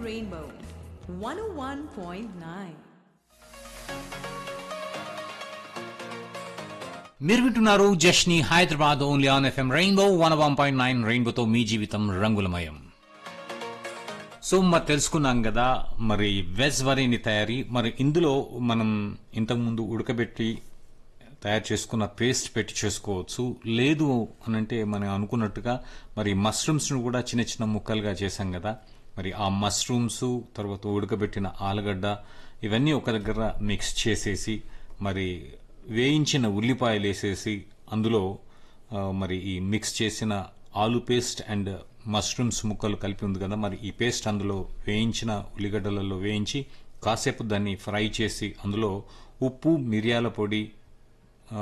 Rainbow 101.9. మీరు వింటున్నారు జష్ని Hyderabad only on FM rainbow one one point nine రెయిన్బోతో మీ జీవితం రంగులమయం సో మరి తెలుసుకున్నాం కదా మరి వెజ్ వరిని తయారీ మరి ఇందులో మనం ఇంతకుముందు ఉడకబెట్టి తయారు చేసుకున్న పేస్ట్ పెట్టి చేసుకోవచ్చు లేదు అని అంటే మనం అనుకున్నట్టుగా మరి మష్రూమ్స్ను కూడా చిన్న చిన్న ముక్కలుగా చేశాం కదా మరి ఆ మష్రూమ్స్ తర్వాత ఉడకబెట్టిన ఆలుగడ్డ ఇవన్నీ ఒక దగ్గర మిక్స్ చేసేసి మరి వేయించిన ఉల్లిపాయలు వేసేసి అందులో ఆ, మరి ఈ మిక్స్ చేసిన ఆలు పేస్ట్ అండ్ మష్రూమ్స్ ముక్కలు కలిపి ఉంది కదా మరి ఈ పేస్ట్ అందులో వేయించిన ఉల్లిగడ్డలలో వేయించి కాసేపు దాన్ని ఫ్రై చేసి అందులో ఉప్పు మిరియాల పొడి ఆ,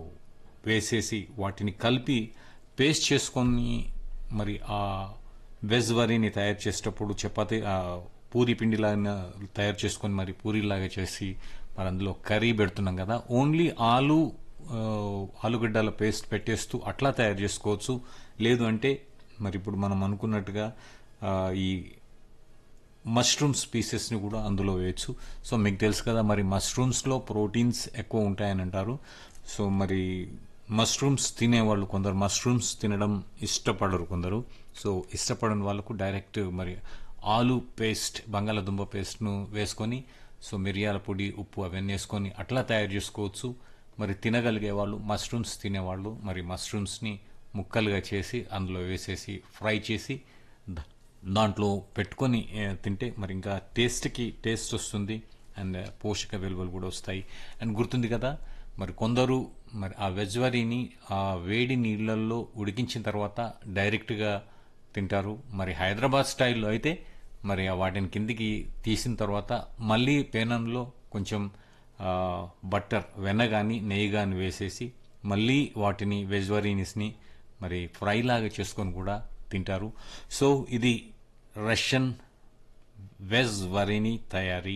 వేసేసి వాటిని కలిపి పేస్ట్ చేసుకొని మరి ఆ వెజ్ వరిని తయారు చేసేటప్పుడు చపాతి ఆ, పూరి పిండిలాగా తయారు చేసుకొని మరి పూరిలాగా చేసి మరి అందులో కర్రీ పెడుతున్నాం కదా ఓన్లీ ఆలు ఆ, ఆలుగడ్డల పేస్ట్ పెట్టేస్తూ అట్లా తయారు చేసుకోవచ్చు లేదు అంటే మరి ఇప్పుడు మనం అనుకున్నట్టుగా ఆ, ఈ మష్రూమ్స్ పీసెస్ని కూడా అందులో వేయచ్చు సో మీకు తెలుసు కదా మరి మష్రూమ్స్లో ప్రోటీన్స్ ఎక్కువ ఉంటాయని అంటారు సో మరి మష్రూమ్స్ తినేవాళ్ళు కొందరు మష్రూమ్స్ తినడం ఇష్టపడరు కొందరు సో ఇష్టపడని వాళ్ళకు డైరెక్ట్ మరి ఆలు పేస్ట్ బంగాళాదుంప పేస్ట్ను వేసుకొని సో మిరియాల పొడి ఉప్పు అవన్నీ వేసుకొని అట్లా తయారు చేసుకోవచ్చు మరి తినగలిగే వాళ్ళు మష్రూమ్స్ తినేవాళ్ళు మరి మష్రూమ్స్ని ముక్కలుగా చేసి అందులో వేసేసి ఫ్రై చేసి ద- దాంట్లో పెట్టుకొని ఏ, తింటే మరి ఇంకా టేస్ట్కి టేస్ట్ వస్తుంది అండ్ పోషక విలువలు కూడా వస్తాయి అండ్ గుర్తుంది కదా మరి కొందరు మరి ఆ వెజ్ వరీని ఆ వేడి నీళ్ళల్లో ఉడికించిన తర్వాత డైరెక్ట్గా తింటారు మరి హైదరాబాద్ స్టైల్లో అయితే మరి ఆ వాటిని కిందికి తీసిన తర్వాత మళ్ళీ పేనంలో కొంచెం ఆ, బట్టర్ వెన్న కానీ నెయ్యి కానీ వేసేసి మళ్ళీ వాటిని వెజ్ వరీనిస్ని మరి ఫ్రై లాగా చేసుకొని కూడా తింటారు సో ఇది రష్యన్ వెజ్ వరిని తయారీ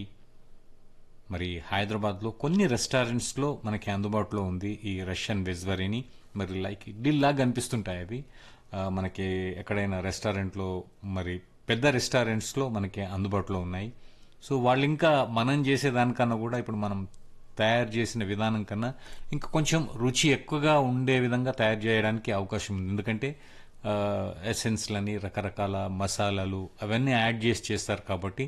మరి హైదరాబాద్లో కొన్ని రెస్టారెంట్స్లో మనకి అందుబాటులో ఉంది ఈ రష్యన్ వెజ్ వరిని మరి లైక్ ఇడ్లీలాగా కనిపిస్తుంటాయి అవి ఆ, మనకి ఎక్కడైనా రెస్టారెంట్లో మరి పెద్ద రెస్టారెంట్స్లో మనకి అందుబాటులో ఉన్నాయి సో వాళ్ళు ఇంకా మనం చేసేదానికన్నా కూడా ఇప్పుడు మనం తయారు చేసిన విధానం కన్నా ఇంకా కొంచెం రుచి ఎక్కువగా ఉండే విధంగా తయారు చేయడానికి అవకాశం ఉంది ఎందుకంటే ఎసెన్స్లని రకరకాల మసాలాలు అవన్నీ యాడ్ చేసి చేస్తారు కాబట్టి